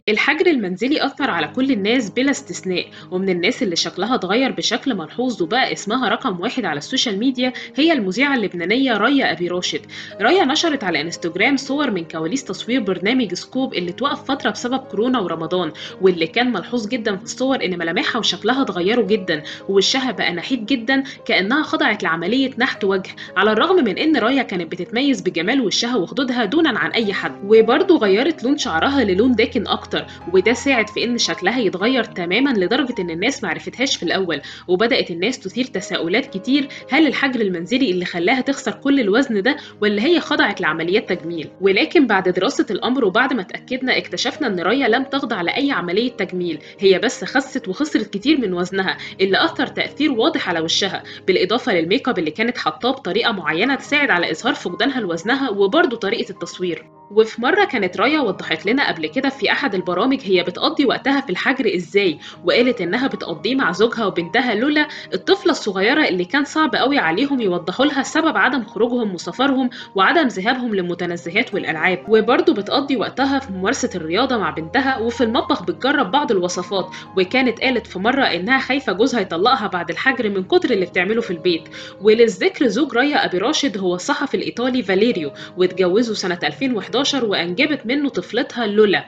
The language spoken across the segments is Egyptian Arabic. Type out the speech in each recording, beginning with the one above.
الحجر المنزلي أثر على كل الناس بلا استثناء ومن الناس اللي شكلها اتغير بشكل ملحوظ وبقى اسمها رقم واحد على السوشيال ميديا هي المذيعة اللبنانية ريا أبي راشد ريا نشرت على انستجرام صور من كواليس تصوير برنامج سكوب اللي توقف فترة بسبب كورونا ورمضان واللي كان ملحوظ جدا في الصور إن ملامحها وشكلها اتغيروا جدا ووشها بقى نحيف جدا كأنها خضعت لعملية نحت وجه على الرغم من إن ريا كانت بتتميز بجمال وشها وخدودها دونا عن أي حد وبرضه غيرت لون شعرها للون داكن أكتر وده ساعد في ان شكلها يتغير تماما لدرجه ان الناس معرفتهاش في الاول وبدات الناس تثير تساؤلات كتير هل الحجر المنزلي اللي خلاها تخسر كل الوزن ده ولا هي خضعت لعمليات تجميل ولكن بعد دراسه الامر وبعد ما اتاكدنا اكتشفنا ان ريا لم تخضع لاي عمليه تجميل هي بس خست وخسرت كتير من وزنها اللي اثر تاثير واضح على وشها بالاضافه للميك اب اللي كانت حاطاه بطريقه معينه تساعد على اظهار فقدانها لوزنها وبرضه طريقه التصوير وفي مرة كانت رايا وضحت لنا قبل كده في أحد البرامج هي بتقضي وقتها في الحجر إزاي وقالت إنها بتقضيه مع زوجها وبنتها لولا الطفلة الصغيرة اللي كان صعب قوي عليهم يوضحوا لها سبب عدم خروجهم وسفرهم وعدم ذهابهم للمتنزهات والألعاب وبرضه بتقضي وقتها في ممارسة الرياضة مع بنتها وفي المطبخ بتجرب بعض الوصفات وكانت قالت في مرة إنها خايفة جوزها يطلقها بعد الحجر من كتر اللي بتعمله في البيت وللذكر زوج رايا أبي راشد هو الصحفي الإيطالي فاليريو واتجوزوا سنة 2011 وأنجبت منه طفلتها لولا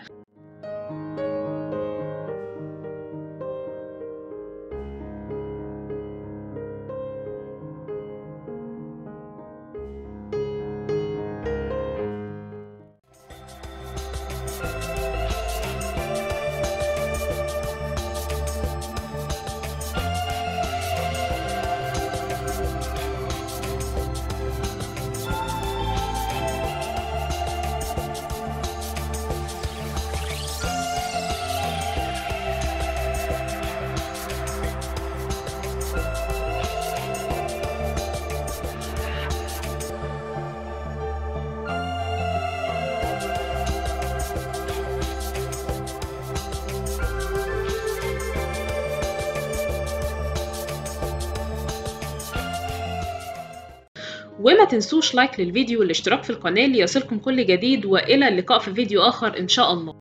وما تنسوش لايك للفيديو والاشتراك في القناة ليصلكم كل جديد وإلى اللقاء في فيديو آخر إن شاء الله